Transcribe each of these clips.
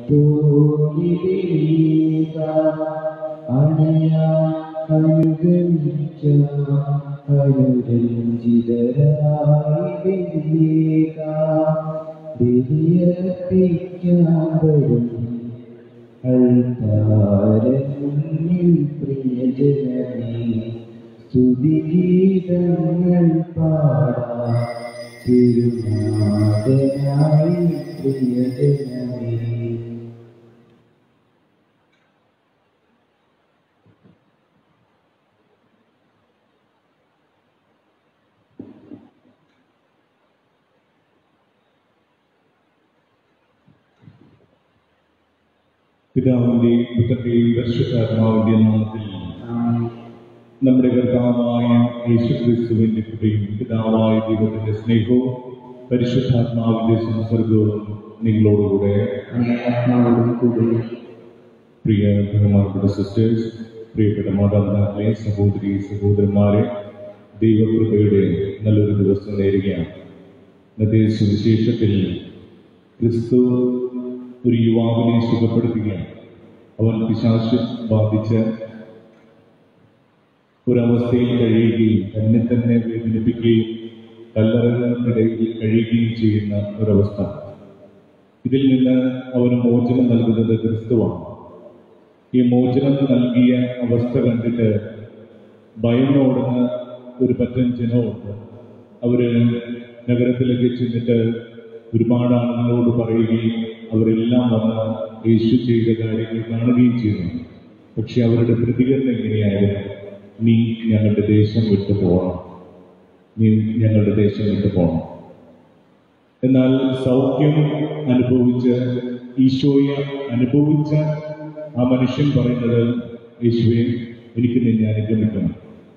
തോലിലേക അണയാ അനുഗമിച്ച അനുരഞ്ജിതരായി വെളിയേക ബലിയർപ്പിക്കാൻ വരും അൾത്താരമുന്നിൽ പ്രിയജനമേ സ്തുതിഗീതങ്ങൾ പാടാം തിരുനാഥനായി പ്രിയജനമേ പിതാവിന്റെയും പുത്രന്റെയും പരിശുദ്ധാത്മാവിന്റെ നാമത്തിൽ ആമേൻ. നമ്മുടെ കർത്താവായ യേശുക്രിസ്തുവിന്റെ കൃപയും പിതാവായ ദൈവത്തിന്റെ സ്നേഹവും പരിശുദ്ധാത്മാവിന്റെ സംസർഗവും നിങ്ങളോടുകൂടെ അങ്ങേ ആത്മാവോടും കൂടി പ്രിയ ബഹുമാനപ്പെട്ട സിസ്റ്റേഴ്സ് പ്രിയപ്പെട്ട മാതാപിതാക്കളെ സഹോദരി സഹോദരന്മാരെ ദൈവകൃപയുടെ നല്ലൊരു ദിവസം നേരുകയാണ് ഇന്നത്തെ സുവിശേഷത്തിൽ ക്രിസ്തു ഒരു യുവാവിനെ സുഖപ്പെടുത്തുകയാണ് അവൻ പിശാശ് ബാധിച്ച് ഒരവസ്ഥയിൽ കഴിയുകയും തന്നെ തന്നെ വേദനിപ്പിക്കുകയും കല്ലറകൾക്കിടയിൽ കഴിയുകയും ചെയ്യുന്ന ഒരവസ്ഥ ഇതിൽ നിന്ന് അവന് മോചനം നൽകുന്നത് ക്രിസ്തുവാണ് ഈ മോചനം നൽകിയ അവസ്ഥ കണ്ടിട്ട് ഭയന്നോടുന്ന ഒരു പറ്റം ജനമുണ്ട് അവര് നഗരത്തിലേക്ക് ചെന്നിട്ട് ഒരുപാട് ആളുകളോട് പറയുകയും അവരെല്ലാം വന്ന് യേശു ചെയ്ത കാര്യങ്ങൾ കാണുകയും ചെയ്യുന്നു പക്ഷെ അവരുടെ പ്രതികരണം എങ്ങനെയായിരുന്നു നീ ഞങ്ങളുടെ ദേശം വിട്ടു പോകണം നീ ഞങ്ങളുടെ ദേശം വിട്ടു പോകണം എന്നാൽ സൗഖ്യം അനുഭവിച്ച് ഈശോയെ അനുഭവിച്ച ആ മനുഷ്യൻ പറയുന്നത് യേശുവെ എനിക്ക് നിന്നെ അനുഗമിക്കണം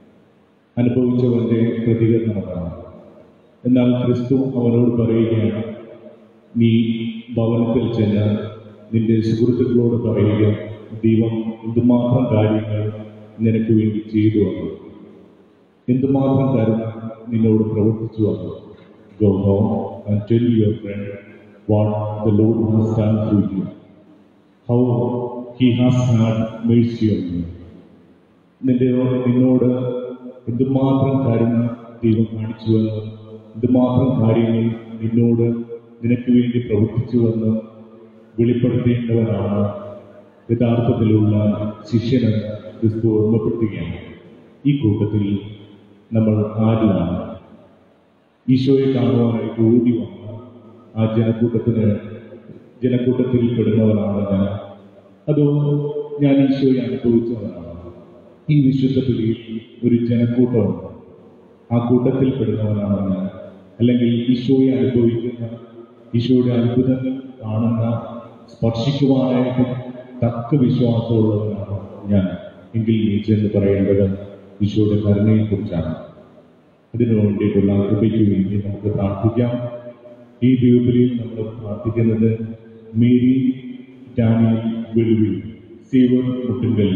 അനുഭവിച്ചവന്റെ പ്രതികരണം അതാണ് എന്നാൽ ക്രിസ്തു അവനോട് പറയുകയാണ് നീ ഭവനത്തിൽ ചെന്ന് നിന്റെ സുഹൃത്തുക്കളോട് പറയുക ദൈവം എന്തുമാത്രം കാര്യങ്ങൾ നിനക്ക് വേണ്ടി ചെയ്തു വന്നു എന്തുമാത്രം കരുണ നിന്നോട് പ്രവർത്തിച്ചു വന്നു Go home and tell your friend what the Lord has done for you. How he has had mercy on you. നിന്റെ നിന്നോട് എന്തുമാത്രം കരുണ ദൈവം കാണിച്ചുവെന്ന് എന്തുമാത്രം കാര്യങ്ങൾ നിന്നോട് നിനക്ക് വേണ്ടി പ്രവർത്തിച്ചുവെന്ന് വെളിപ്പെടുത്തേണ്ടവനാണ് യഥാർത്ഥത്തിലുള്ള ശിഷ്യനെന്ന് ക്രിസ്തു ഓർമ്മപ്പെടുത്തുകയാണ് ഈ കൂട്ടത്തിൽ നമ്മൾ ആരുമാണ് ഈശോയെ കാണുവാനായിട്ട് ഓടി വന്ന ആ ജനക്കൂട്ടത്തിന് ജനക്കൂട്ടത്തിൽ പെടുന്നവനാണ് ഞാൻ അതോ ഞാൻ ഈശോയെ അനുഭവിച്ചവനാണ് ഈ വിശുദ്ധ ബലിയിൽ ഒരു ജനക്കൂട്ടമുണ്ട് ആ കൂട്ടത്തിൽ പെടുന്നവനാണ് ഞാൻ അല്ലെങ്കിൽ ഈശോയെ അനുഭവിക്കുന്ന ഈശോയുടെ അത്ഭുതങ്ങൾ കാണുന്ന സ്പർശിക്കുവാനായിട്ട് തക്ക വിശ്വാസമുള്ളവനാണ് ഞാൻ എങ്കിൽ നീ ചെന്ന് പറയേണ്ടത് ഈശോയുടെ കരുണയെക്കുറിച്ചാണ് അതിനു വേണ്ടിയിട്ടുള്ള കൃപയ്ക്ക് വേണ്ടി നമുക്ക് പ്രാർത്ഥിക്കാം ഈ ദ്വീപിലിൽ നമ്മൾ പ്രാർത്ഥിക്കുന്നത് മേരി ഡാനിയൽ വെളുവിൽ സീവർ മുട്ടുങ്കൽ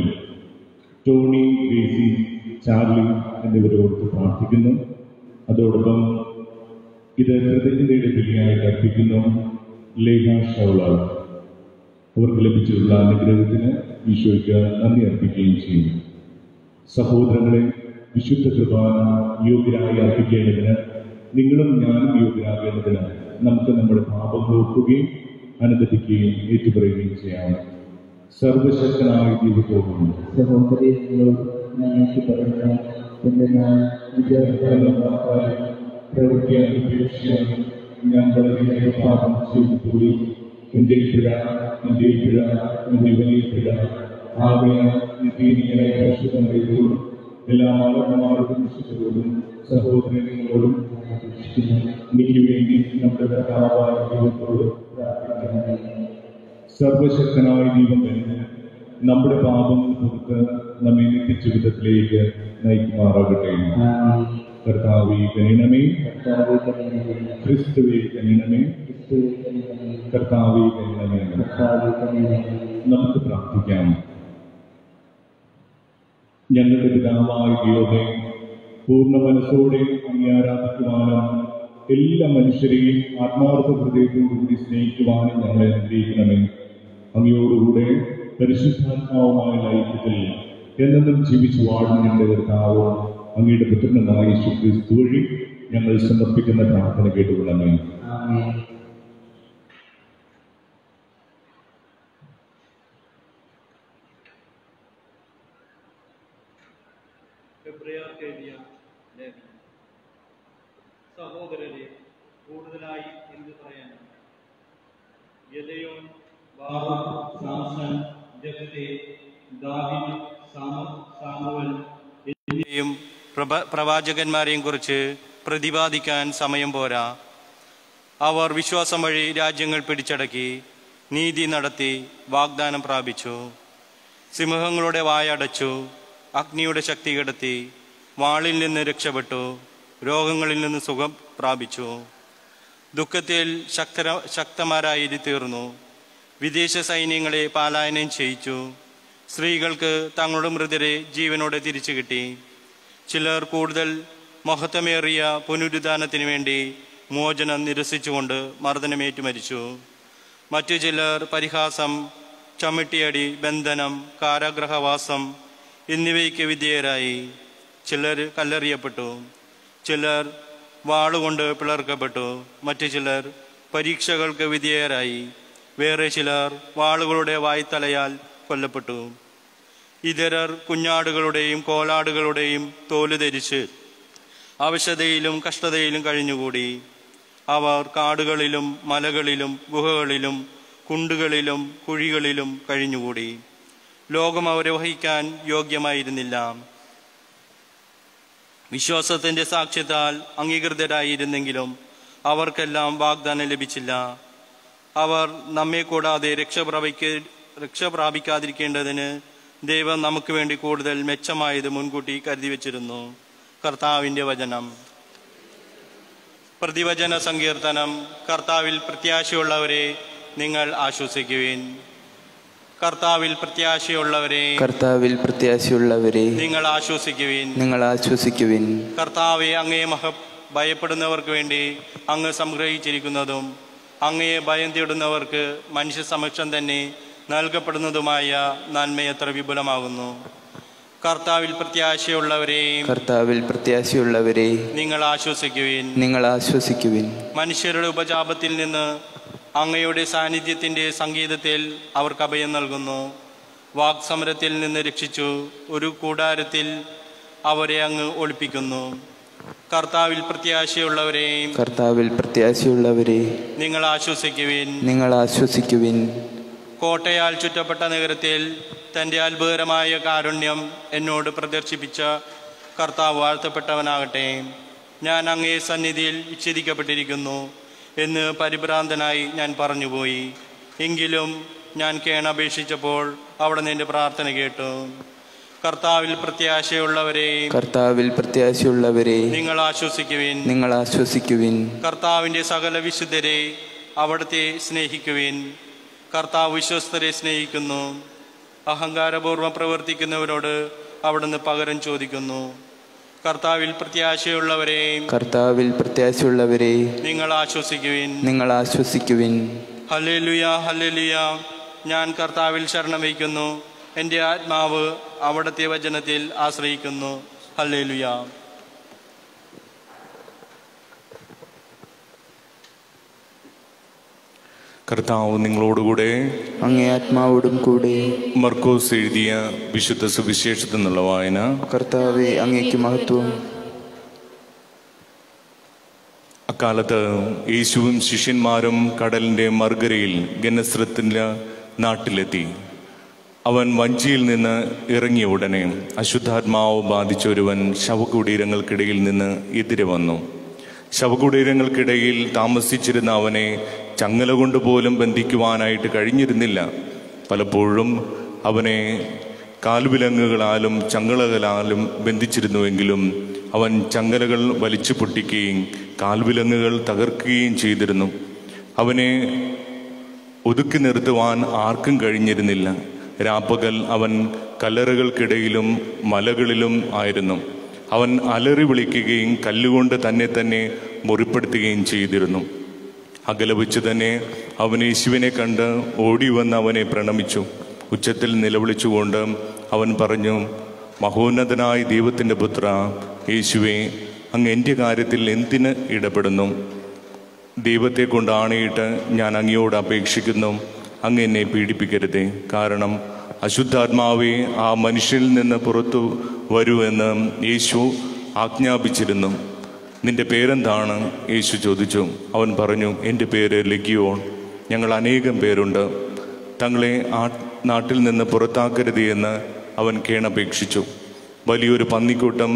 ടോണി ബേസി ചാർലി എന്നിവരോട് പ്രാർത്ഥിക്കുന്നു അതോടൊപ്പം ഇത് കൃതജ്ഞതയുടെ ബലിയായിട്ട് അർപ്പിക്കുന്നു ലേഖ ഷൗള അവർക്ക് ലഭിച്ചിട്ടുള്ള അനുഗ്രഹത്തിന് ഈശോയ്ക്ക് നന്ദി അർപ്പിക്കുകയും ചെയ്യുന്നു സഹോദരങ്ങളെ വിശുദ്ധ കൃപാന യോഗ്യരായി അർപ്പിക്കേണ്ടതിന് നിങ്ങളും ഞാനും യോഗ്യരാകേണ്ടതിന് നമുക്ക് നമ്മുടെ പാപങ്ങൾ ഒക്കുകയും അനുദപിക്കുകയും ഏറ്റുപറയുകയും ചെയ്യാം സർവശക്തനായ ദൈവത്തോടും സഹോദരങ്ങളോട് ഞങ്ങൾക്ക് പറയുക എന്തെന്നാൽ വിദ്യാഭ്യാസം പ്രവൃത്തിയാൽ ഉപേക്ഷിച്ചാൽ ഞാൻ വളരെ പാപം ചെയ്തു പോയി എന്റെ പിഴ എന്റെ പിഴ എന്റെ വലിയ പിഴ ആകയാൽ നിത്യനിയായ പരിശുദ്ധമറിയത്തോടും എല്ലാ മാനവന്മാരോടും വിശുദ്ധരോടും സഹോദരങ്ങളോടും എനിക്ക് വേണ്ടി നമ്മുടെ കർത്താവായ ദൈവത്തോട് പ്രാർത്ഥിക്കണം സർവശക്തനായ ദൈവം തന്നെ നമ്മുടെ പാപങ്ങൾ പുറത്ത് നമ്മെ നിത്യജീവിതത്തിലേക്ക് നയിക്കുമാറാകട്ടെ കർത്താവെ കനിണമേ കർത്താവെ കനിയണമേ. ക്രിസ്തുവെ കനിണമേ ക്രിസ്തുവെ കനിയണമേ. കർത്താവെ കനിണമേ കർത്താവെ കനിയണമേ. നമുക്ക് പ്രാർത്ഥിക്കാം ഞങ്ങളുടെ പിതാവായ ദൈവമേ പൂർണ്ണ മനസ്സോടെ അങ്ങേ ആരാധിക്കുവാനും എല്ലാ മനുഷ്യരെയും ആത്മാർത്ഥ ഹൃദയത്തോടുകൂടി സ്നേഹിക്കുവാനും ഞങ്ങളെ അനുഗ്രഹിക്കണമേ അങ്ങയോടുകൂടെ പരിശുദ്ധാത്മാവുമായ ലൈഫത്തിൽ എന്നെന്നും ജീവിച്ചു വാഴുന്ന ഞങ്ങളുടെ കർത്താവ് അങ്ങയുടെ പുത്രനുമായ യേശുക്രിസ്തു വഴി ഞങ്ങൾ സമർപ്പിക്കുന്ന പ്രാർത്ഥന കേട്ടുകൊള്ളണമേ ആമേൻ ഫെബ്രുവരി എഴുതിയ ലേഖനം സഹോദരരെ കൂടുതലായി എന്ത് പറയാൻ യദയോൻ ബാറൂഖ് സാംസൺ ജഗത്തെ ദാവിദ് സാമ സാമുവൽ എന്നിവയും പ്രഭ- പ്രവാചകന്മാരെയും കുറിച്ച് പ്രതിപാദിക്കാൻ സമയം പോരാ അവർ വിശ്വാസം വഴി രാജ്യങ്ങൾ പിടിച്ചടക്കി നീതി നടത്തി വാഗ്ദാനം പ്രാപിച്ചു സിംഹങ്ങളുടെ വായടച്ചു അഗ്നിയുടെ ശക്തി കെടുത്തി വാളിൽ നിന്ന് രക്ഷപ്പെട്ടു രോഗങ്ങളിൽ നിന്ന് സുഖം പ്രാപിച്ചു ദുഃഖത്തിൽ ശക്തര ശക്തമാരായി തീർന്നു വിദേശ സൈന്യങ്ങളെ പാലായനം ചെയ്യിച്ചു സ്ത്രീകൾക്ക് തങ്ങളുടെ മൃതരെ ജീവനോടെ തിരിച്ചു കിട്ടി ചിലർ കൂടുതൽ മഹത്വമേറിയ പുനരുദ്ധാനത്തിനു വേണ്ടി മോചനം നിരസിച്ചുകൊണ്ട് മർദ്ദനമേറ്റു മരിച്ചു മറ്റു ചിലർ പരിഹാസം ചവിട്ടിയടി ബന്ധനം കാരാഗ്രഹവാസം എന്നിവയ്ക്ക് വിധേയരായി ചിലർ കല്ലെറിയപ്പെട്ടു ചിലർ വാളുകൊണ്ട് പിളർക്കപ്പെട്ടു മറ്റു ചിലർ പരീക്ഷകൾക്ക് വിധേയരായി വേറെ ചിലർ വാളുകളുടെ വായ്ത്തലയാൽ കൊല്ലപ്പെട്ടു ഇതരർ കുഞ്ഞാടുകളുടെയും കോലാടുകളുടെയും തോല് ധരിച്ച് അവശതയിലും കഷ്ടതയിലും കഴിഞ്ഞുകൂടി അവർ കാടുകളിലും മലകളിലും ഗുഹകളിലും കുണ്ടുകളിലും കുഴികളിലും കഴിഞ്ഞുകൂടി ലോകം അവരെ വഹിക്കാൻ യോഗ്യമായിരുന്നില്ല വിശ്വാസത്തിന്റെ സാക്ഷ്യത്താൽ അംഗീകൃതരായിരുന്നെങ്കിലും അവർക്കെല്ലാം വാഗ്ദാനം ലഭിച്ചില്ല അവർ നമ്മെ കൂടാതെ രക്ഷപ്രാപിക്ക രക്ഷ പ്രാപിക്കാതിരിക്കേണ്ടതിന് ദൈവം നമുക്ക് വേണ്ടി കൂടുതൽ മെച്ചമായത് മുൻകൂട്ടി കരുതി വച്ചിരുന്നു കർത്താവിന്റെ വചനം പ്രതിവചന സങ്കീർത്തനം കർത്താവിൽ പ്രത്യാശയുള്ളവരെ നിങ്ങൾ ആശ്വസിക്കുവിൻ കർത്താവിൽ പ്രത്യാശയുള്ളവരെ കർത്താവിൽ പ്രത്യാശയുള്ളവരെ നിങ്ങൾ ആശ്വസിക്കുവിൻ നിങ്ങൾ ആശ്വസിക്കുവിൻ കർത്താവെ അങ്ങയെ മഹ ഭയപ്പെടുന്നവർക്ക് വേണ്ടി അങ്ങ് സംഗ്രഹിച്ചിരിക്കുന്നതും അങ്ങയെ ഭയം തേടുന്നവർക്ക് മനുഷ്യ സമക്ഷം തന്നെ നൽകപ്പെടുന്നതുമായ നന്മ എത്ര വിപുലമാകുന്നു കർത്താവിൽ പ്രത്യാശയുള്ളവരെയും കർത്താവിൽ പ്രത്യാശയുള്ളവരെ നിങ്ങൾ ആശ്വസിക്കുവിൻ നിങ്ങൾ ആശ്വസിക്കുവിൻ മനുഷ്യരുടെ ഉപജാപത്തിൽ നിന്ന് അങ്ങയുടെ സാന്നിധ്യത്തിന്റെ സംഗീതത്തിൽ അവർക്ക് അഭയം നൽകുന്നു വാക്സമരത്തിൽ നിന്ന് രക്ഷിച്ചു ഒരു കൂടാരത്തിൽ അവരെ അങ്ങ് ഒളിപ്പിക്കുന്നു കർത്താവിൽ പ്രത്യാശയുള്ളവരെയും കർത്താവിൽ പ്രത്യാശയുള്ളവരെ നിങ്ങൾ ആശ്വസിക്കുവിൻ നിങ്ങൾ ആശ്വസിക്കുവിൻ കോട്ടയാൽ ചുറ്റപ്പെട്ട നഗരത്തിൽ തൻ്റെ അത്ഭുതകരമായ കാരുണ്യം എന്നോട് പ്രദർശിപ്പിച്ച കർത്താവ് വാഴ്ത്തപ്പെട്ടവനാകട്ടെ ഞാൻ അങ്ങേ സന്നിധിയിൽ വിച്ഛേദിക്കപ്പെട്ടിരിക്കുന്നു എന്ന് പരിഭ്രാന്തനായി ഞാൻ പറഞ്ഞുപോയി എങ്കിലും ഞാൻ കേണപേക്ഷിച്ചപ്പോൾ അവിടെ നിന്റെ പ്രാർത്ഥന കേട്ടു കർത്താവിൽ പ്രത്യാശയുള്ളവരെയും കർത്താവിൽ പ്രത്യാശയുള്ളവരെ നിങ്ങൾ ആശ്വസിക്കുവിൻ നിങ്ങൾ ആശ്വസിക്കുവിൻ കർത്താവിൻ്റെ സകല വിശുദ്ധരെ അവിടുത്തെ സ്നേഹിക്കുവിൻ കർത്താവ് വിശ്വസ്തരെ സ്നേഹിക്കുന്നു അഹങ്കാരപൂർവ്വം പ്രവർത്തിക്കുന്നവരോട് അവിടുന്ന് പകരം ചോദിക്കുന്നു കർത്താവിൽ പ്രത്യാശയുള്ളവരെയും കർത്താവിൽ പ്രത്യാശയുള്ളവരെ നിങ്ങൾ ആശ്വസിക്കുവിൻ നിങ്ങൾ ആശ്വസിക്കുവിൻ ഹല്ലേലുയ ഹല്ലേലുയ ഞാൻ കർത്താവിൽ ശരണം വയ്ക്കുന്നു എൻ്റെ ആത്മാവ് അവിടുത്തെ വചനത്തിൽ ആശ്രയിക്കുന്നു ഹല്ലേലുയ കർത്താവ് നിങ്ങളോടുകൂടെ അങ്ങേ ആത്മാവോടും കൂടെ മർക്കോസ് എഴുതിയ വിശുദ്ധ സുവിശേഷത്തിൽ നിന്നുള്ള വായന കർത്താവെ അങ്ങേക്ക് മഹത്വം അക്കാലത്ത് യേശുവും ശിഷ്യന്മാരും കടലിന്റെ മറുകരയിൽ ഗന്നസ്രത്തിന്റെ നാട്ടിലെത്തി അവൻ വഞ്ചിയിൽ നിന്ന് ഇറങ്ങിയ ഉടനെ അശുദ്ധാത്മാവ് ബാധിച്ച ഒരുവൻ ശവകുടീരങ്ങൾക്കിടയിൽ നിന്ന് എതിരെ വന്നു ശവകുടീരങ്ങൾക്കിടയിൽ താമസിച്ചിരുന്ന അവനെ ചങ്ങല കൊണ്ട് പോലും ബന്ധിക്കുവാനായിട്ട് കഴിഞ്ഞിരുന്നില്ല പലപ്പോഴും അവനെ കാൽവിലങ്ങുകളാലും ചങ്ങലകളാലും ബന്ധിച്ചിരുന്നുവെങ്കിലും അവൻ ചങ്ങലകൾ വലിച്ചു പൊട്ടിക്കുകയും കാൽവിലങ്ങുകൾ തകർക്കുകയും ചെയ്തിരുന്നു അവനെ ഒതുക്കി നിർത്തുവാൻ ആർക്കും കഴിഞ്ഞിരുന്നില്ല രാപ്പകൽ അവൻ കല്ലറകൾക്കിടയിലും മലകളിലും ആയിരുന്നു അവൻ അലറി വിളിക്കുകയും കല്ലുകൊണ്ട് തന്നെ തന്നെ മുറിപ്പെടുത്തുകയും ചെയ്തിരുന്നു അകലെ വെച്ച് തന്നെ അവൻ യേശുവിനെ കണ്ട് ഓടി വന്ന് അവനെ പ്രണമിച്ചു ഉച്ചത്തിൽ നിലവിളിച്ചുകൊണ്ട് അവൻ പറഞ്ഞു മഹോന്നതനായ ദൈവത്തിൻ്റെ പുത്ര യേശുവെ അങ്ങ് എൻ്റെ കാര്യത്തിൽ എന്തിന് ഇടപെടുന്നു ദൈവത്തെ കൊണ്ട് ആണയിട്ട് ഞാൻ അങ്ങയോട് അപേക്ഷിക്കുന്നു അങ്ങ് എന്നെ പീഡിപ്പിക്കരുതേ കാരണം അശുദ്ധാത്മാവെ ആ മനുഷ്യനിൽ നിന്ന് പുറത്തു വരുമെന്ന് യേശു ആജ്ഞാപിച്ചിരുന്നു നിന്റെ പേരെന്താണ് യേശു ചോദിച്ചു അവൻ പറഞ്ഞു എൻ്റെ പേര് ലഗിയോൺ ഞങ്ങൾ അനേകം പേരുണ്ട് തങ്ങളെ ആ നാട്ടിൽ നിന്ന് പുറത്താക്കരുത് എന്ന് അവൻ കേണപേക്ഷിച്ചു വലിയൊരു പന്നിക്കൂട്ടം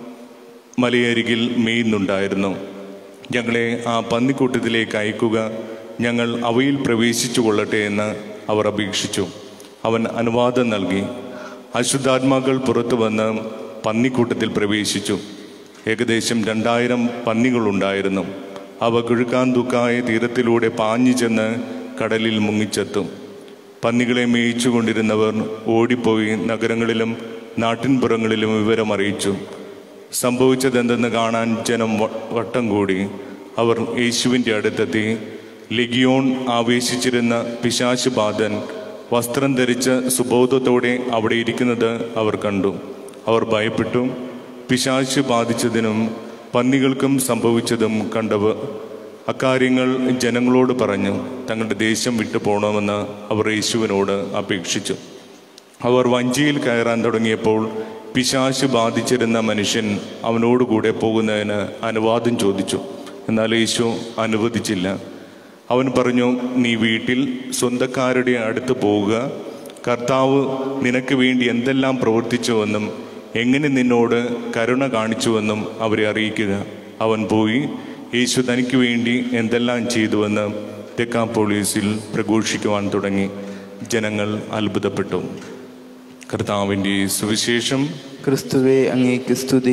മലയരികിൽ മേയുന്നുണ്ടായിരുന്നു ഞങ്ങളെ ആ പന്നിക്കൂട്ടത്തിലേക്ക് അയക്കുക ഞങ്ങൾ അവയിൽ പ്രവേശിച്ചു കൊള്ളട്ടെ എന്ന് അവർ അപേക്ഷിച്ചു അവൻ അനുവാദം നൽകി അശുദ്ധാത്മാക്കൾ പുറത്തു വന്ന് പന്നിക്കൂട്ടത്തിൽ പ്രവേശിച്ചു ഏകദേശം രണ്ടായിരം പന്നികളുണ്ടായിരുന്നു അവ കിഴുക്കാന്തുക്കായ തീരത്തിലൂടെ പാഞ്ഞു ചെന്ന് കടലിൽ മുങ്ങിച്ചെത്തും പന്നികളെ മേയിച്ചുകൊണ്ടിരുന്നവർ ഓടിപ്പോയി നഗരങ്ങളിലും നാട്ടിൻപുറങ്ങളിലും വിവരമറിയിച്ചു സംഭവിച്ചതെന്തെന്ന് കാണാൻ ജനം വ- വട്ടം കൂടി അവർ യേശുവിൻ്റെ അടുത്തെത്തി ലെഗിയോൺ ആവേശിച്ചിരുന്ന പിശാശ് ബാധൻ വസ്ത്രം ധരിച്ച് സുബോധത്തോടെ അവിടെ ഇരിക്കുന്നത് അവർ കണ്ടു അവർ ഭയപ്പെട്ടു പിശാശ് ബാധിച്ചതിനും പന്നികൾക്കും സംഭവിച്ചതും കണ്ടവർ അക്കാര്യങ്ങൾ ജനങ്ങളോട് പറഞ്ഞു തങ്ങളുടെ ദേശം വിട്ടു പോകണമെന്ന് അവർ യേശുവിനോട് അപേക്ഷിച്ചു അവർ വഞ്ചിയിൽ കയറാൻ തുടങ്ങിയപ്പോൾ പിശാശ് ബാധിച്ചിരുന്ന മനുഷ്യൻ അവനോടുകൂടെ പോകുന്നതിന് അനുവാദം ചോദിച്ചു എന്നാൽ യേശു അനുവദിച്ചില്ല അവൻ പറഞ്ഞു നീ വീട്ടിൽ സ്വന്തക്കാരുടെ അടുത്ത് പോവുക കർത്താവ് നിനക്ക് വേണ്ടി എന്തെല്ലാം പ്രവർത്തിച്ചുവെന്നും എങ്ങനെ നിന്നോട് കരുണ കാണിച്ചുവെന്നും അവരെ അറിയിക്കുക അവൻ പോയി യേശു തനിക്ക് വേണ്ടി എന്തെല്ലാം ചെയ്തുവെന്ന് തെക്കാപ്പോളീസിൽ പ്രഘോഷിക്കുവാൻ തുടങ്ങി ജനങ്ങൾ അത്ഭുതപ്പെട്ടു കർത്താവിൻ്റെ സുവിശേഷം ക്രിസ്തുവെ അങ്ങേക്ക് സ്തുതി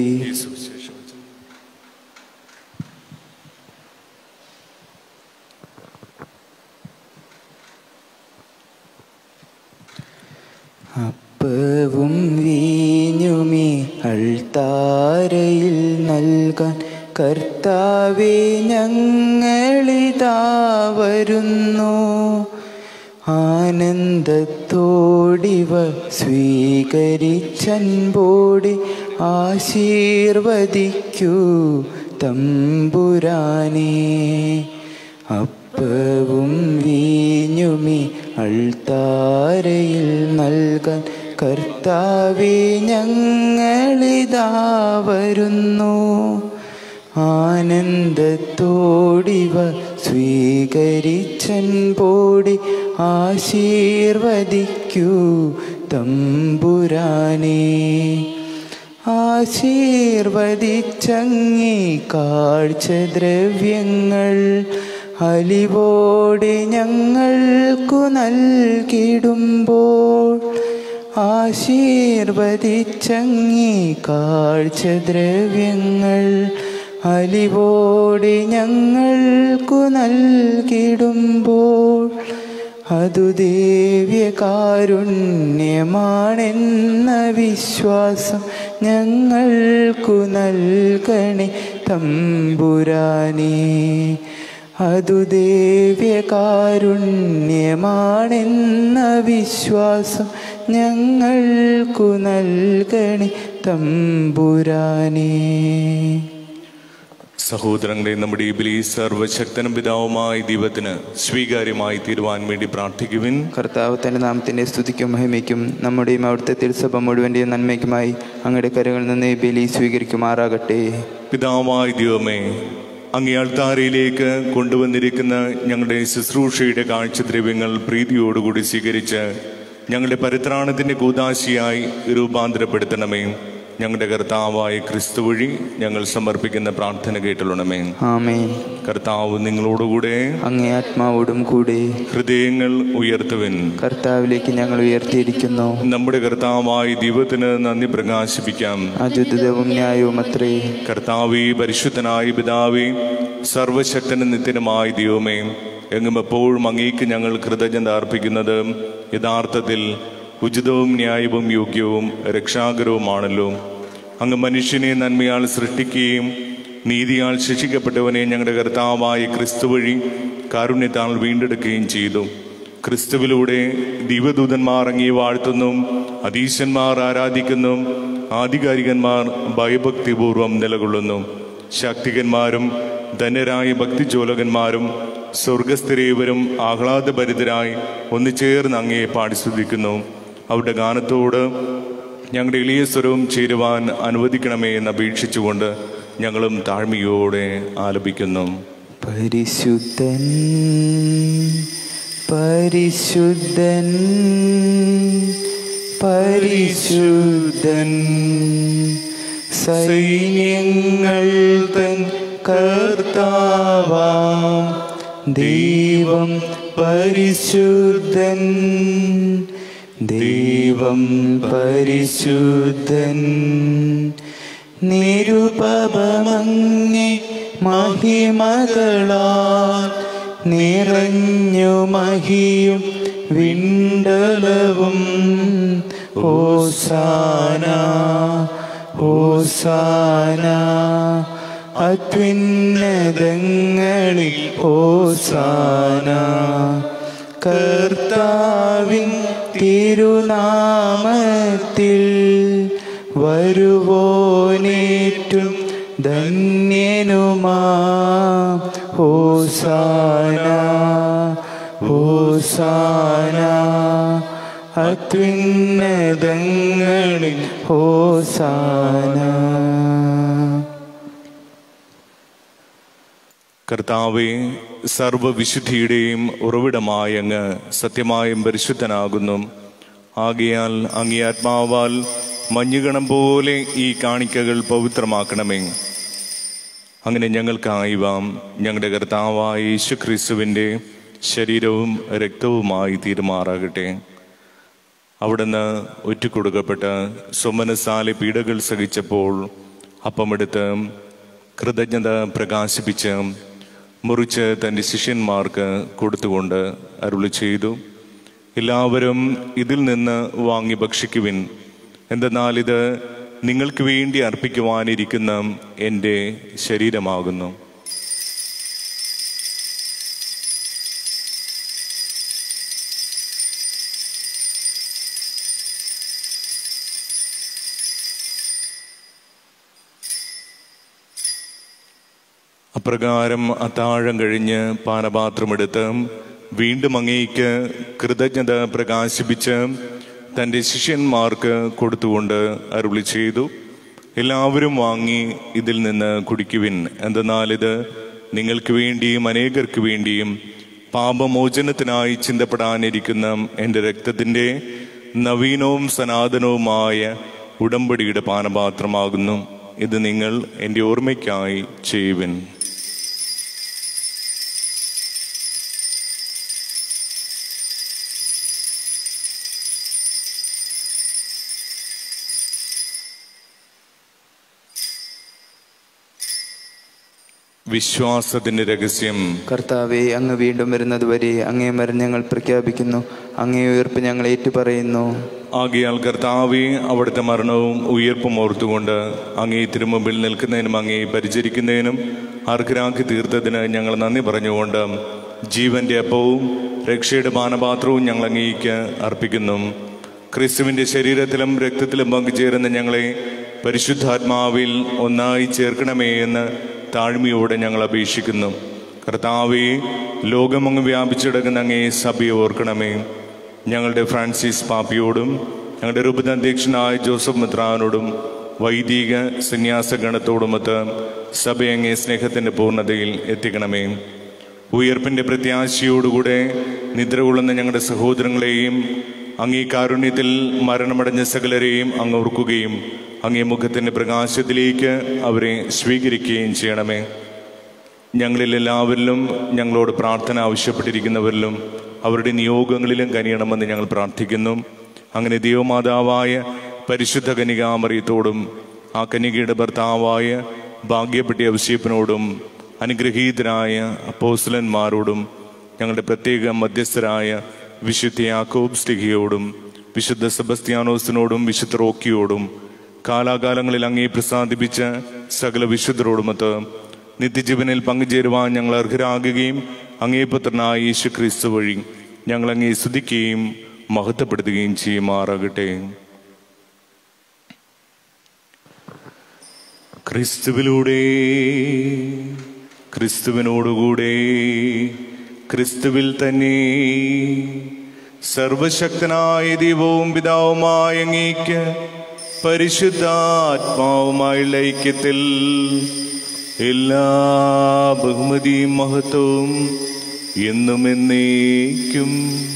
അപ്പവും വീഞ്ഞുമീ അൾത്താരയിൽ നൽകാൻ കർത്താവെ ഞങ്ങളിതാ വരുന്നു ആനന്ദത്തോടിവ സ്വീകരിച്ചൻപോടി ആശീർവദിക്കൂ തമ്പുരാനേ അപ്പവും വീഞ്ഞുമി അൾത്താരയിൽ നൽകാൻ കർത്താവെ ഞങ്ങളിതാ വരുന്നു ആനന്ദത്തോടിവ സ്വീകരിച്ചൻ പോടി ആശീർവദിക്കൂ തമ്പുരാനേ ആശീർവദിച്ചങ്ങി കാഴ്ചദ്രവ്യങ്ങൾ അലിവോടെ ഞങ്ങൾക്കു നൽകിടുമ്പോൾ ആശീർവദിച്ചങ്ങി കാഴ്ചദ്രവ്യങ്ങൾ അലിവോടെ ഞങ്ങൾക്കു നൽകിടുമ്പോൾ അതു ദിവ്യകാരുണ്യമാണെന്ന വിശ്വാസം ഞങ്ങൾക്കു നൽകണേ തമ്പുരാനേ അതു ദിവ്യകാരുണ്യമാണെന്ന വിശ്വാസം ഞങ്ങൾക്കു നൽകണേ തമ്പുരാനേ സഹോദരങ്ങളെ നമ്മുടെ ഈ ബലി സർവശക്തനും പിതാവുമായ ദൈവത്തിന് സ്വീകാര്യമായി തീരുവാൻ വേണ്ടി പ്രാർത്ഥിക്കുവിൻ കർത്താവ് തന്റെ നാമത്തിന്റെ സ്തുതിക്കും മഹിമയ്ക്കും നമ്മുടെയും അവിടുത്തെ തിരുസഭ മുഴുവൻ്റെയും നന്മയ്ക്കുമായി അങ്ങയുടെ കരങ്ങളിൽ നിന്ന് ഈ ബലി സ്വീകരിക്കുമാറാകട്ടെ പിതാവായ ദൈവമേ അങ്ങേ അൾത്താരയിലേക്ക് കൊണ്ടുവന്നിരിക്കുന്ന ഞങ്ങളുടെ ശുശ്രൂഷയുടെ കാഴ്ചദ്രവ്യങ്ങൾ പ്രീതിയോടുകൂടി സ്വീകരിച്ച് ഞങ്ങളുടെ പരിത്രാണത്തിന്റെ കൂതാശിയായി രൂപാന്തരപ്പെടുത്തണമേ ഞങ്ങളുടെ കർത്താവായ ക്രിസ്തു വഴി ഞങ്ങൾ സമർപ്പിക്കുന്ന പ്രാർത്ഥന കേട്ടുള്ളണമേ ആമേൻ കർത്താവ് നിങ്ങളോടുകൂടെ അങ്ങേ ആത്മാവോടും കൂടെ ഹൃദയങ്ങൾ ഉയർത്തുവിൻ കർത്താവിലേക്ക് ഞങ്ങൾ ഉയർത്തിയിരിക്കുന്നു നമ്മുടെ കർത്താവായ ദൈവത്തിന് നന്ദി പ്രകാശിപ്പിക്കാം അദ്വിതവും ന്യായവും അത്രേ കർത്താവേ പരിശുദ്ധനായ പിതാവേ സർവശക്തനും നിത്യനുമായ ദൈവമേ എങ്ങും എപ്പോഴും അങ്ങേക്ക് ഞങ്ങൾ കൃതജ്ഞത അർപ്പിക്കുന്നത് യഥാർത്ഥത്തിൽ ഉചിതവും ന്യായവും യോഗ്യവും രക്ഷാകരവുമാണല്ലോ അങ്ങ് മനുഷ്യനെ നന്മയാൽ സൃഷ്ടിക്കുകയും നീതിയാൽ ശിക്ഷിക്കപ്പെട്ടവനെ ഞങ്ങളുടെ കർത്താവായ ക്രിസ്തു വഴി കാരുണ്യത്താൽ വീണ്ടെടുക്കുകയും ചെയ്തു ക്രിസ്തുവിലൂടെ ദൈവദൂതന്മാർ അങ്ങേ വാഴ്ത്തുന്നു അതീശന്മാർ ആരാധിക്കുന്നു ആധികാരികന്മാർ ഭയഭക്തിപൂർവം നിലകൊള്ളുന്നു ശാക്തികന്മാരും ധന്യരായ ഭക്തിജോലകന്മാരും സ്വർഗസ്ഥിരേവരും ആഹ്ലാദഭരിതരായി ഒന്നുചേർന്ന് അങ്ങയെ പാടിസ്തുതിക്കുന്നു അവരുടെ ഗാനത്തോട് ഞങ്ങളുടെ എളിയ സ്വരവും ചേരുവാൻ അനുവദിക്കണമേ എന്ന് അപേക്ഷിച്ചുകൊണ്ട് ഞങ്ങളും താഴ്മയോടെ ആലപിക്കുന്നു പരിശുദ്ധൻ പരിശുദ്ധൻ പരിശുദ്ധൻ സൈന്യങ്ങൾ തൻ കർത്താവാം ദൈവം പരിശുദ്ധൻ ദൈവം പരിശുദ്ധൻ നിരുപമങ്ങി മഹിമകളാൽ നിറഞ്ഞു മഹിയും വിണ്ടലവും ഓസാന ഓസാന അത്യുന്നതങ്ങളിൽ ഓസാന കർത്താവിൻ തിരുനാമത്തിൽ വരുവോനേറ്റും ധന്യനുമാ ഹോസാന ഹോസാന അത്യുന്നതങ്ങളിൽ ഹോസാന കർത്താവെ സർവവിശുദ്ധിയുടെയും ഉറവിടമായ അങ്ങ് സത്യമായും പരിശുദ്ധനാകുന്നു ആകയാൽ അങ്ങേ ആത്മാവാൽ മഞ്ഞുകണം പോലെ ഈ കാണിക്കകൾ പവിത്രമാക്കണമേ അങ്ങനെ ഞങ്ങൾക്കായിവാം ഞങ്ങളുടെ കർത്താവായ യേശു ക്രിസ്തുവിൻ്റെ ശരീരവും രക്തവുമായി തീരുമാറാകട്ടെ അവിടുന്ന് ഒറ്റുകൊടുക്കപ്പെട്ട് സ്വമനസാലെ പീഡകൾ സഹിച്ചപ്പോൾ അപ്പമെടുത്ത് കൃതജ്ഞത പ്രകാശിപ്പിച്ച് മുറിച്ച് തൻ്റെ ശിഷ്യന്മാർക്ക് കൊടുത്തുകൊണ്ട് അരുളി ചെയ്തു എല്ലാവരും ഇതിൽ നിന്ന് വാങ്ങി ഭക്ഷിക്കുവിൻ എന്തെന്നാൽ ഇത് നിങ്ങൾക്ക് വേണ്ടി അർപ്പിക്കുവാനിരിക്കുന്ന എൻ്റെ ശരീരമാകുന്നു അപ്രകാരം അത്താഴം കഴിഞ്ഞ് പാനപാത്രമെടുത്ത് വീണ്ടും അങ്ങേക്ക് കൃതജ്ഞത പ്രകാശിപ്പിച്ച് തൻ്റെ ശിഷ്യന്മാർക്ക് കൊടുത്തുകൊണ്ട് അരുളി ചെയ്തു എല്ലാവരും വാങ്ങി ഇതിൽ നിന്ന് കുടിക്കുവിൻ എന്തെന്നാൽ ഇത് നിങ്ങൾക്ക് വേണ്ടിയും അനേകർക്ക് വേണ്ടിയും പാപമോചനത്തിനായി ചിന്തപ്പെടാനിരിക്കുന്ന എൻ്റെ രക്തത്തിൻ്റെ നവീനവും സനാതനവുമായ ഉടമ്പടിയുടെ പാനപാത്രമാകുന്നു ഇത് നിങ്ങൾ എൻ്റെ ഓർമ്മയ്ക്കായി ചെയ്യുവിൻ വിശ്വാസത്തിന്റെ രഹസ്യം കർത്താവെ അങ്ങ് വീണ്ടും വരുന്നതുവരെ അങ്ങേ മരം ഞങ്ങൾ പ്രഖ്യാപിക്കുന്നു അങ്ങേ ഉയർപ്പ് ഞങ്ങൾ ഏറ്റുപറയുന്നു ആകിയാൽ കർത്താവെ അവിടുത്തെ മരണവും ഉയർപ്പും ഓർത്തുകൊണ്ട് അങ്ങേ തിരുമുമ്പിൽ നിൽക്കുന്നതിനും അങ്ങേ പരിചരിക്കുന്നതിനും അർഹരാക്കി തീർത്തതിന് ഞങ്ങൾ നന്ദി പറഞ്ഞുകൊണ്ട് ജീവന്റെ അപ്പവും രക്ഷയുടെ പാനപാത്രവും ഞങ്ങൾ അങ്ങേക്ക് അർപ്പിക്കുന്നു ക്രിസ്തുവിന്റെ ശരീരത്തിലും രക്തത്തിലും പങ്കുചേരുന്ന ഞങ്ങളെ പരിശുദ്ധാത്മാവിൽ ഒന്നായി ചേർക്കണമേ എന്ന് താഴ്മയോടെ ഞങ്ങൾ അപേക്ഷിക്കുന്നു കർത്താവെ ലോകമങ്ങ് വ്യാപിച്ചിടക്കുന്ന അങ്ങേ സഭയെ ഓർക്കണമേ ഞങ്ങളുടെ ഫ്രാൻസിസ് പാപ്പിയോടും ഞങ്ങളുടെ രൂപതാധ്യക്ഷനായ ജോസഫ് മിത്രാനോടും വൈദിക സന്യാസ ഗണത്തോടുമൊത്ത് സഭയങ്ങേ സ്നേഹത്തിൻ്റെ പൂർണ്ണതയിൽ എത്തിക്കണമേ ഉയർപ്പിൻ്റെ പ്രത്യാശയോടുകൂടെ നിദ്ര കൊള്ളുന്ന ഞങ്ങളുടെ സഹോദരങ്ങളെയും അങ്ങേ കാരുണ്യത്തിൽ മരണമടഞ്ഞ സകലരെയും അങ്ങ് ഓർക്കുകയും അങ്ങേ മുഖത്തിൻ്റെ പ്രകാശത്തിലേക്ക് അവരെ സ്വീകരിക്കുകയും ചെയ്യണമേ ഞങ്ങളിൽ എല്ലാവരിലും ഞങ്ങളോട് പ്രാർത്ഥന ആവശ്യപ്പെട്ടിരിക്കുന്നവരിലും അവരുടെ നിയോഗങ്ങളിലും കനിയണമെന്ന് ഞങ്ങൾ പ്രാർത്ഥിക്കുന്നു അങ്ങനെ ദൈവമാതാവായ പരിശുദ്ധ കനികാമറിയത്തോടും ആ കനികയുടെ ഭർത്താവായ ഭാഗ്യപ്പെട്ടി അഭിഷേപ്പിനോടും അനുഗ്രഹീതരായ അപ്പോസ്ലന്മാരോടും ഞങ്ങളുടെ പ്രത്യേക മധ്യസ്ഥരായ വിശുദ്ധ യാക്കോബ് സ്റ്റിഹിയോടും വിശുദ്ധ സെബസ്ത്യാനോസിനോടും വിശുദ്ധ റോക്കിയോടും കാലാകാലങ്ങളിൽ അങ്ങേ പ്രസാദിപ്പിച്ച സകല വിശുദ്ധരോടുമൊത്ത് നിത്യജീവനിൽ പങ്കുചേരുവാൻ ഞങ്ങൾ അർഹരാകുകയും അങ്ങേ പുത്രനായ യേശു ക്രിസ്തു വഴി ഞങ്ങൾ അങ്ങേ സ്തുതിക്കുകയും മഹത്വപ്പെടുത്തുകയും ചെയ്യുമാറാകട്ടെ ക്രിസ്തുവിലൂടെ ക്രിസ്തുവിനോടുകൂടെ ക്രിസ്തുവിൽ തന്നെ സർവശക്തനായ ദൈവവും പിതാവുമായ അങ്ങേക്ക് പരിശുദ്ധാത്മാവുമായുള്ള ഐക്യത്തിൽ എല്ലാ ബഹുമതിയും മഹത്വവും എന്നും എന്നേക്കും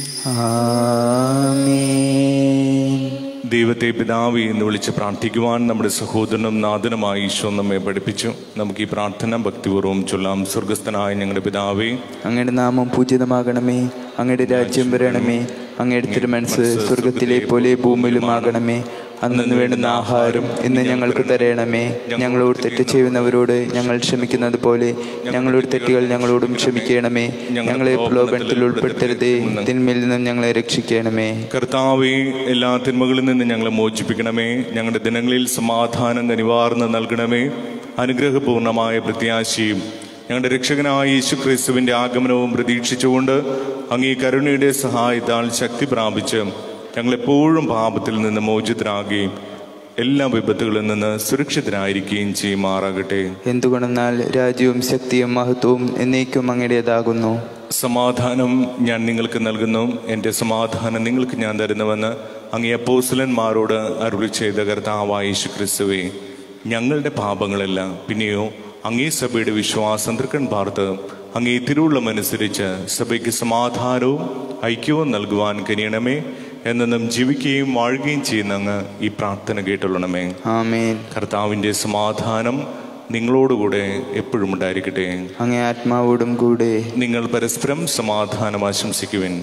ആമേൻ ദൈവത്തെ പിതാവി എന്ന് വിളിച്ച് പ്രാർത്ഥിക്കുവാൻ നമ്മുടെ സഹോദരനും നാഥനുമായി ഈശോ നമ്മെ പഠിപ്പിച്ചു നമുക്ക് ഈ പ്രാർത്ഥന ഭക്തിപൂർവ്വം ചൊല്ലാം സ്വർഗസ്ഥനായ ഞങ്ങളുടെ പിതാവേ അങ്ങയുടെ നാമം പൂജിതമാകണമേ അങ്ങയുടെ രാജ്യം വരണമേ അങ്ങയുടെ തിരുമനസ് സ്വർഗത്തിലെ പോലെ ഭൂമിയിലുമാകണമേ അന്നു വേണ്ടുന്ന ആഹാരം ഇന്ന് ഞങ്ങൾക്ക് തരണമേ ഞങ്ങളോട് തെറ്റ് ചെയ്യുന്നവരോട് ഞങ്ങൾ ക്ഷമിക്കുന്നത് പോലെ ഞങ്ങളുടെ തെറ്റുകൾ ഞങ്ങളോടും ക്ഷമിക്കണമേ ഞങ്ങളെ പ്രലോഭനത്തിൽ ഉൾപ്പെടുത്തരുതേ തിന്മയിൽ നിന്നും ഞങ്ങളെ രക്ഷിക്കണമേ കർത്താവെ എല്ലാ തിന്മകളിൽ നിന്ന് ഞങ്ങളെ മോചിപ്പിക്കണമേ ഞങ്ങളുടെ ദിനങ്ങളിൽ സമാധാനം കനിവാർന്ന് നൽകണമേ അനുഗ്രഹപൂർണമായ പ്രത്യാശയും ഞങ്ങളുടെ രക്ഷകനായ യേശു ക്രിസ്തുവിന്റെ ആഗമനവും പ്രതീക്ഷിച്ചുകൊണ്ട് അങ്ങേ കരുണയുടെ സഹായത്താൽ ശക്തി പ്രാപിച്ച് ഞങ്ങളെപ്പോഴും പാപത്തിൽ നിന്ന് മോചിതരാകുകയും എല്ലാ വിപത്തുകളിൽ നിന്ന് സുരക്ഷിതരായിരിക്കുകയും ചെയ്യുമാറാകട്ടെ എന്തുകൊണ്ടെന്നാൽ രാജ്യവും ശക്തിയും മഹത്വവും എന്നേക്കും അങ്ങയുടേതാകുന്നു സമാധാനം ഞാൻ നിങ്ങൾക്ക് നൽകുന്നു എൻ്റെ സമാധാനം നിങ്ങൾക്ക് ഞാൻ തരുന്നുവെന്ന് അങ്ങേ അപ്പോസ്തലന്മാരോട് അരുളി ചെയ്ത കർത്താവായ യേശു ക്രിസ്തുവേ ഞങ്ങളുടെ പാപങ്ങളല്ല പിന്നെയോ അങ്ങേ സഭയുടെ വിശ്വാസം തൃക്കൺ പാർത്ത് അങ്ങേ തിരുവുള്ളമനുസരിച്ച് സഭയ്ക്ക് സമാധാനവും ഐക്യവും നൽകുവാൻ കനിയണമേ എന്നെന്നും ജീവിക്കുകയും വാഴുകയും ചെയ്യുന്ന അങ്ങ് ഈ പ്രാർത്ഥന കേട്ടുള്ളണമേ ആമേൻ കർത്താവിൻ്റെ സമാധാനം നിങ്ങളോടുകൂടെ എപ്പോഴും ഉണ്ടായിരിക്കട്ടെ അങ്ങേ ആത്മാവോടും കൂടെ നിങ്ങൾ പരസ്പരം സമാധാനം ആശംസിക്കുവിൻ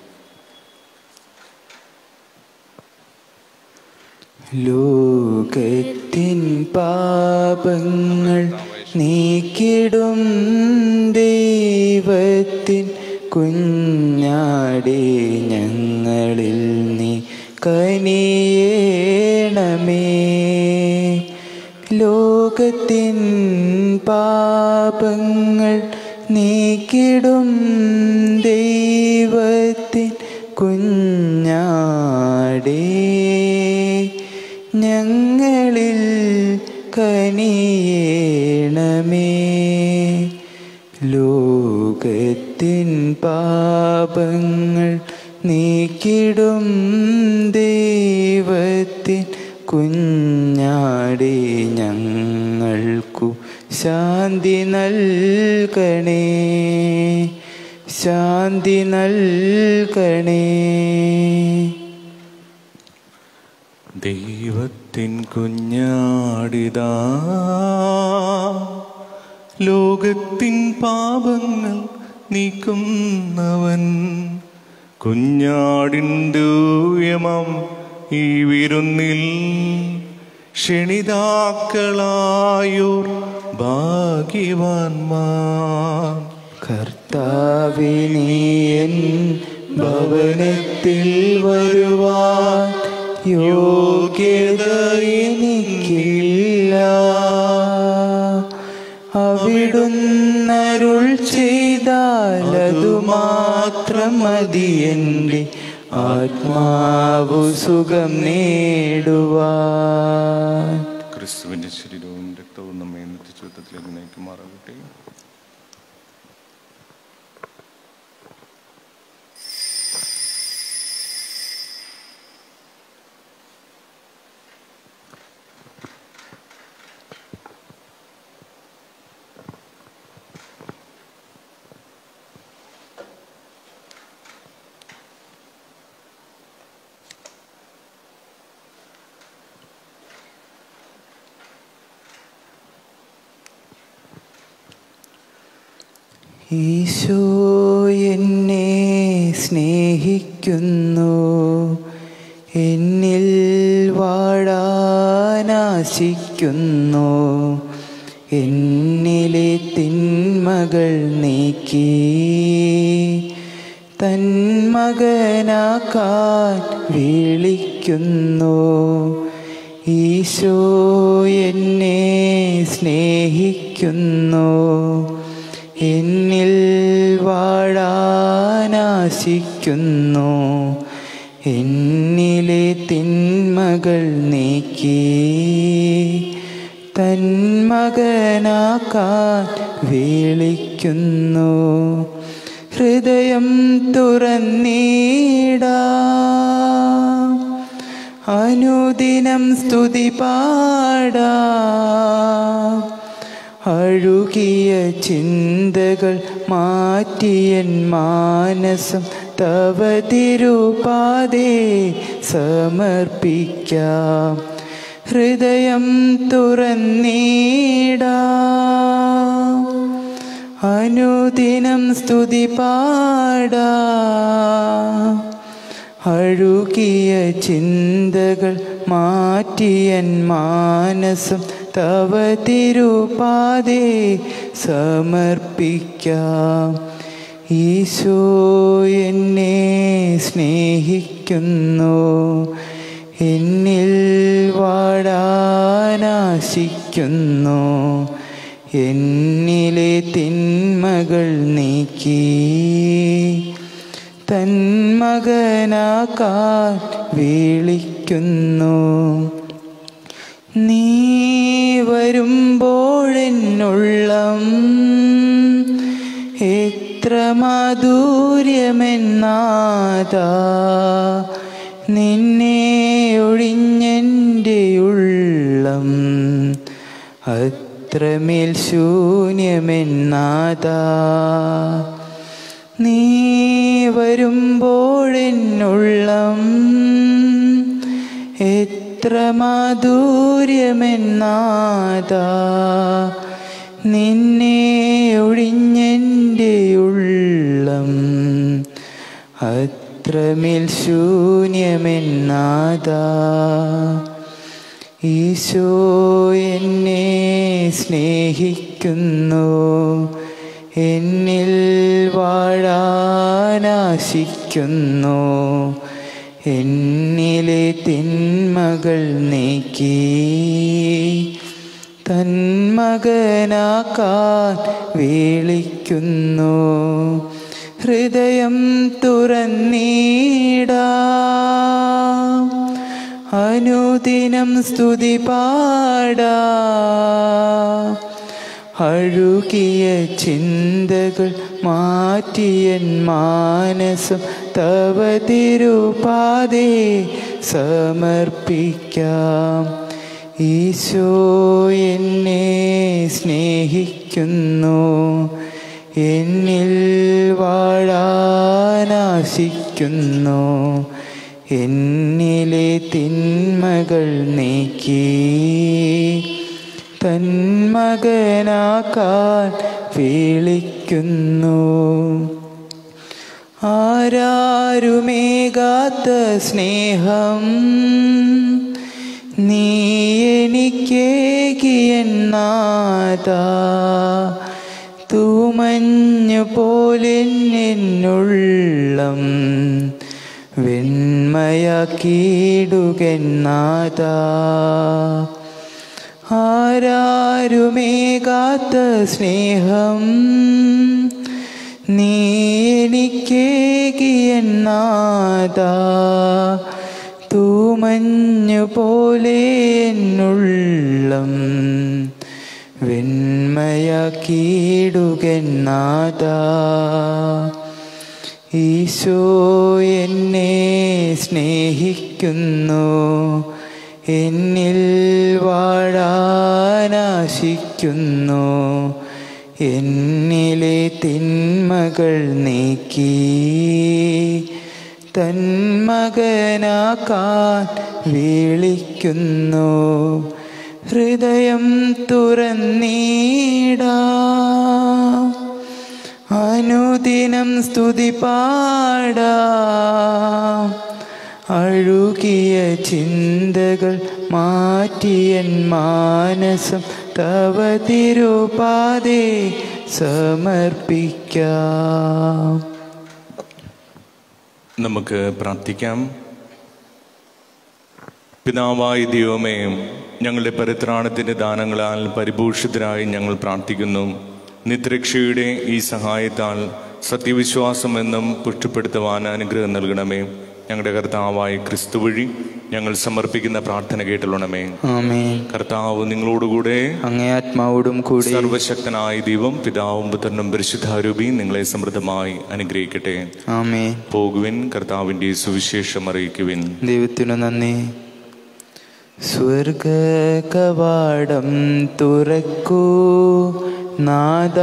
ലോകത്തിൻ പാപങ്ങൾ നീക്കിടും ദൈവത്തിൻ കുഞ്ഞാടേ ഞങ്ങളിൽ നീ കനിയേണമേ ലോകത്തിൻ പാപങ്ങൾ നീക്കിടും ദൈവത്തിൻ കുഞ്ഞാടേ ഞങ്ങളിൽ കനിയേണമേ ലോകത്തിൻ പാപങ്ങൾ നീക്കിടും ദൈവത്തിൻ കുഞ്ഞാടി ഞങ്ങൾക്കു ശാന്തി നൽകണേ ശാന്തി നൽകണേ ദൈവത്തിൻ കുഞ്ഞാടിതാ ലോകത്തിൻ പാപങ്ങൾ നീക്കുന്നവൻ കുഞ്ഞാടിൻ ദൂയമം ഈ വിരുന്നിൽ ക്ഷണിതാക്കളായോർ ഭാഗ്യവാന്മാർ കർത്താവിനിയൻ ഭവനത്തിൽ വരുവാൻ യോഗ്യത എനിക്കില്ല അവിടുന്നരുൾ ചെയ്താൽ അതു മാത്രം മതി എൻ്റെ ആത്മാവു സുഖം നേടുവാൻ ക്രിസ്തുവിന്റെ ശരീരവും രക്തവും നമ്മെ നിത്യജീവിതത്തിലേക്ക് നയിക്കുമാറാകട്ടെ ഈശോ എന്നെ സ്നേഹിക്കുന്നു എന്നിൽ വാഴാനാശിക്കുന്നു എന്നിലെ തിന്മകൾ നീക്കി തന്മകനാക്കാൻ വിളിക്കുന്നു ഈശോ എന്നെ സ്നേഹിക്കുന്നു എന്നിൽ വാഴാനാശിക്കുന്നു എന്നിലെ തിന്മകൾ നീക്കി തന്മകനാക്കാൻ വിളിക്കുന്നു ഹൃദയം തുറന്നീടാ അനുദിനം സ്തുതി പാടാ അഴുകിയ ചിന്തകൾ മാറ്റിയൻ മാനസം തവ തിരുപാതേ സമർപ്പിക്കാം ഹൃദയം തുറന്നീടാ അനുദിനം സ്തുതി പാടാ അഴുകിയ ചിന്തകൾ മാറ്റിയൻ മാനസം തവ തിരുപാതേ സമർപ്പിക്കാം ഈശോ എന്നെ സ്നേഹിക്കുന്നു എന്നിൽ വാഴാനാശിക്കുന്നു എന്നിലെ തിന്മകൾ നീക്കി തന്മകനാക്കാൻ വിളിക്കുന്നു നീ വരുമ്പോഴെന്നുള്ളം എത്ര മാധുര്യമെന്നാതാ നിന്നെ ഒഴിഞ്ഞെൻ്റെ ഉള്ളം അത്രമേൽ ശൂന്യമെന്നാതാ നീ വരുമ്പോഴെന്നുള്ളം എത്ര മാധുര്യമെന്നാതാ നിന്നെ ഒഴിഞ്ഞെൻ്റെ ഉള്ളം അത്രമേൽ ശൂന്യമെന്നാതാ ഈശോ എന്നെ സ്നേഹിക്കുന്നു എന്നിൽ വാഴാനാശിക്കുന്നു എന്നിലെ തിന്മകൾ നീക്കി തന്മകനാക്കാൻ വിളിക്കുന്നു ഹൃദയം തുറന്നീടാ അനുദിനം സ്തുതി പാടാ അഴുകിയ ചിന്തകൾ മാറ്റിയൻ മാനസം തവ തിരുപാതേ സമർപ്പിക്കാം ഈശോ എന്നെ സ്നേഹിക്കുന്നു എന്നിൽ വാഴാനാശിക്കുന്നു എന്നിലെ തിന്മകൾ നീക്കി തന്മകനാക്കാൻ വിളിക്കുന്നു ആരാരുമേകാത്ത സ്നേഹം നീ എനിക്കേകിയെന്നാതാ തൂമഞ്ഞു പോലെന്നുള്ളം വെണ്മയാക്കിയിടുകെന്നാതാ ആരാരുമേകാത്ത സ്നേഹം നീ എനിക്കേകിയെന്നാതാ തൂമഞ്ഞു പോലെ എന്നുള്ളം വെണ്മയാക്കിയിടുകെന്നാതാ ഈശോ എന്നെ സ്നേഹിക്കുന്നു എന്നിൽ വാഴാനാശിക്കുന്നു എന്നിലെ തിന്മകൾ നീക്കി തന്മകനാക്കാൻ വിളിക്കുന്നു ഹൃദയം തുറന്നീടാ അനുദിനം സ്തുതി പാടാ അഴുകിയ ചിന്തകൾ മാറ്റിയൻ മാനസം തവ തിരുപാതേ സമർപ്പിക്കാം നമുക്ക് പ്രാർത്ഥിക്കാം പിതാവായ ദൈവമേ ഞങ്ങളുടെ പരിത്രാണത്തിൻ്റെ ദാനങ്ങളാൽ പരിഭൂഷിതരായി ഞങ്ങൾ പ്രാർത്ഥിക്കുന്നു നിത്യരക്ഷയുടെ ഈ സഹായത്താൽ സത്യവിശ്വാസം എന്നും പുഷ്ടിപ്പെടുത്തുവാൻ അനുഗ്രഹം നൽകണമേ ഞങ്ങളുടെ കർത്താവായ ക്രിസ്തു വഴി ഞങ്ങൾ സമർപ്പിക്കുന്ന പ്രാർത്ഥന കേട്ടുള്ളണമേ ആമേൻ കർത്താവ് നിങ്ങളോടുകൂടെ അങ്ങേ ആത്മാവോടും കൂടി സർവശക്തനായ ദൈവം പിതാവും പുത്രനും പരിശുദ്ധാരൂപിയും നിങ്ങളെ സമൃദ്ധമായി അനുഗ്രഹിക്കട്ടെ ആമേൻ പോകുവിൻ കർത്താവിൻ്റെ സുവിശേഷം അറിയിക്കുവിൻ ദൈവത്തിനു നന്ദി സ്വർഗ കവാടം തുറക്കൂ നാദ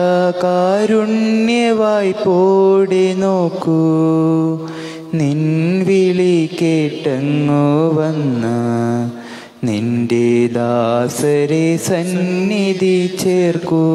കാരുണ്യവായി പോടി നോക്കൂ നിൻ വിളി കേട്ടങ്ങോ വന്ന നിന്റെ ദാസരെ സന്നിധി ചേർക്കൂ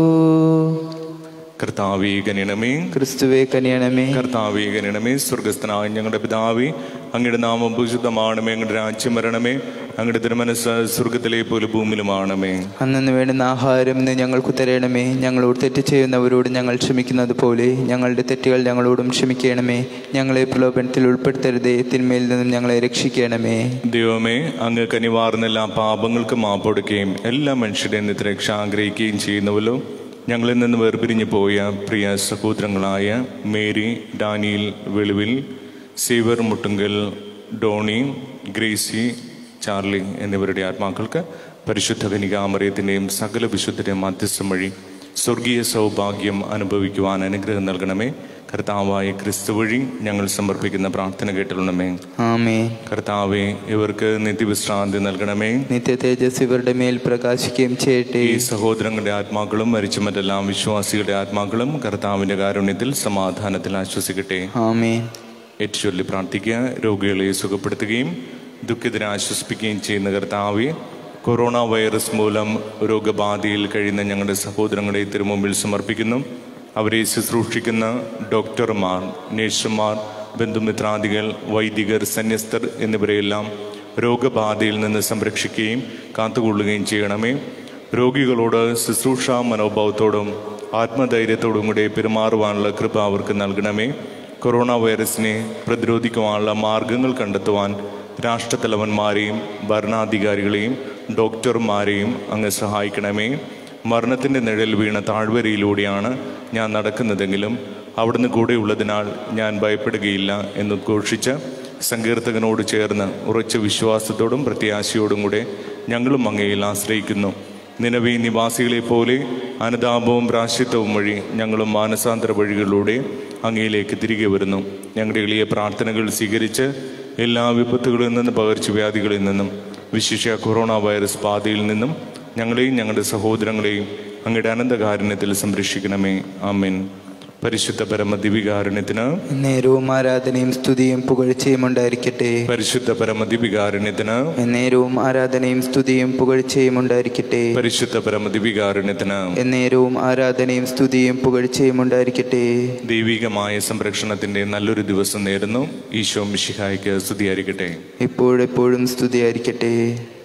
കർത്താവേ ഗണിണമേ ക്രിസ്തുവെ കനിയണമേ കർത്താവേ ഗണിണമേ സ്വർഗസ്ഥനായ ഞങ്ങളുടെ പിതാവേ അങ്ങയുടെ നാമം ഭൂഷിതമാണമേ അങ്ങയുടെ രാജ്യം വരണമേ അങ്ങയുടെ തിരുമനസ് സ്വർഗത്തിലെ പോലെ ഭൂമിയിലുമാണമേ അന്നു വേണ്ടുന്ന ആഹാരം ഇന്ന് ഞങ്ങൾക്ക് തരണമേ ഞങ്ങളോട് തെറ്റ് ചെയ്യുന്നവരോട് ഞങ്ങൾ ക്ഷമിക്കുന്നത് പോലെ ഞങ്ങളുടെ തെറ്റുകൾ ഞങ്ങളോടും ക്ഷമിക്കണമേ ഞങ്ങളെ പ്രലോഭനത്തിൽ ഉൾപ്പെടുത്തരുതേ തിന്മയിൽ നിന്നും ഞങ്ങളെ രക്ഷിക്കണമേ ദൈവമേ അങ്ങ് കനിവാർന്ന എല്ലാ പാപങ്ങൾക്കും മാപ്പൊടുക്കുകയും എല്ലാ മനുഷ്യരുടെയും നിത്യരക്ഷ ആഗ്രഹിക്കുകയും ചെയ്യുന്നുവല്ലോ ഞങ്ങളിൽ നിന്ന് വേർപിരിഞ്ഞു പോയ പ്രിയ സഹോദരങ്ങളായ മേരി ഡാനിയൽ വെളുവിൽ സീവർ മുട്ടുങ്കൽ ഡോണി ഗ്രേസി ചാർലി എന്നിവരുടെ ആത്മാക്കൾക്ക് പരിശുദ്ധ കനികാമറിയത്തിൻ്റെയും സകല വിശുദ്ധരുടെയും മധ്യസ്ഥം വഴി സ്വർഗീയ സൗഭാഗ്യം അനുഭവിക്കുവാൻ അനുഗ്രഹം നൽകണമേ കർത്താവായ ക്രിസ്തു വഴി ഞങ്ങൾ സമർപ്പിക്കുന്ന പ്രാർത്ഥന കേട്ടിരണമേ ആമേ കർത്താവെ ഇവർക്ക് നിത്യവിശ്രാന്തി നൽകണമേ നിത്യ തേജസ് ഇവരുടെ മേൽ പ്രകാശിക്കുകയും ചെയ്യട്ടെ ഈ സഹോദരങ്ങളുടെ ആത്മാക്കളും മരിച്ച മറ്റെല്ലാം വിശ്വാസികളുടെ ആത്മാക്കളും കർത്താവിന്റെ കാരുണ്യത്തിൽ സമാധാനത്തിൽ ആശ്വസിക്കട്ടെ ആമേ ഏറ്റുചൊല്ലി പ്രാർത്ഥിക്കുക രോഗികളെ സുഖപ്പെടുത്തുകയും ദുഃഖിതരെ ആശ്വസിപ്പിക്കുകയും ചെയ്യുന്ന കർത്താവെ കൊറോണ വൈറസ് മൂലം രോഗബാധയിൽ കഴിയുന്ന ഞങ്ങളുടെ സഹോദരങ്ങളെ തിരുമുമ്പിൽ സമർപ്പിക്കുന്നു അവരെ ശുശ്രൂഷിക്കുന്ന ഡോക്ടർമാർ നഴ്സുമാർ ബന്ധുമിത്രാദികൾ വൈദികർ സന്യസ്തർ എന്നിവരെയെല്ലാം രോഗബാധയിൽ നിന്ന് സംരക്ഷിക്കുകയും കാത്തുകൊള്ളുകയും ചെയ്യണമേ രോഗികളോട് ശുശ്രൂഷ മനോഭാവത്തോടും ആത്മധൈര്യത്തോടും കൂടെ പെരുമാറുവാനുള്ള കൃപ അവർക്ക് നൽകണമേ കൊറോണ വൈറസിനെ പ്രതിരോധിക്കുവാനുള്ള മാർഗങ്ങൾ കണ്ടെത്തുവാൻ രാഷ്ട്രത്തലവന്മാരെയും ഭരണാധികാരികളെയും ഡോക്ടർമാരെയും അങ്ങ് സഹായിക്കണമേ മരണത്തിൻ്റെ നിഴൽ വീണ താഴ്വരയിലൂടെയാണ് ഞാൻ നടക്കുന്നതെങ്കിലും അവിടുന്ന് കൂടെയുള്ളതിനാൽ ഞാൻ ഭയപ്പെടുകയില്ല എന്ന് ഘോഷിച്ച സങ്കീർത്തകനോട് ചേർന്ന് ഉറച്ച വിശ്വാസത്തോടും പ്രത്യാശയോടും കൂടെ ഞങ്ങളും അങ്ങയിൽ ആശ്രയിക്കുന്നു നിലവി നിവാസികളെ പോലെ അനുതാപവും പ്രാശ്യത്വവും വഴി ഞങ്ങളും മാനസാന്തര വഴികളിലൂടെ അങ്ങയിലേക്ക് തിരികെ വരുന്നു ഞങ്ങളുടെ എളിയ പ്രാർത്ഥനകൾ സ്വീകരിച്ച് എല്ലാ വിപത്തുകളിൽ നിന്നും പകർച്ചവ്യാധികളിൽ നിന്നും വിശിഷ്യ കൊറോണ വൈറസ് ബാധയിൽ നിന്നും ഞങ്ങളെയും ഞങ്ങളുടെ സഹോദരങ്ങളെയും അങ്ങയുടെ അനന്തകാരുണ്യത്തിൽ സംരക്ഷിക്കണമേ ആമേൻ പരിശുദ്ധ പരമ ദിവികാരുണ്യത്തിന് നേരവും ആരാധനയും സ്തുതിയും പുകഴ്ചയും ഉണ്ടായിരിക്കട്ടെ പരിശുദ്ധ പരമ ദിവികാരുണ്യത്തിന് എന്നേരവും ആരാധനയും സ്തുതിയും പുകഴ്ചയും ഉണ്ടായിരിക്കട്ടെ പരിശുദ്ധ പരമ ദിവികാരുണ്യത്തിന് എന്നേരവും ആരാധനയും സ്തുതിയും പുകഴ്ചയും ഉണ്ടായിരിക്കട്ടെ ദൈവികമായ സംരക്ഷണത്തിന്റെ നല്ലൊരു ദിവസം നേരുന്നു ഈശോ മിശിഹായ്ക്ക് സ്തുതിയായിരിക്കട്ടെ ഇപ്പോഴെപ്പോഴും സ്തുതിയായിരിക്കട്ടെ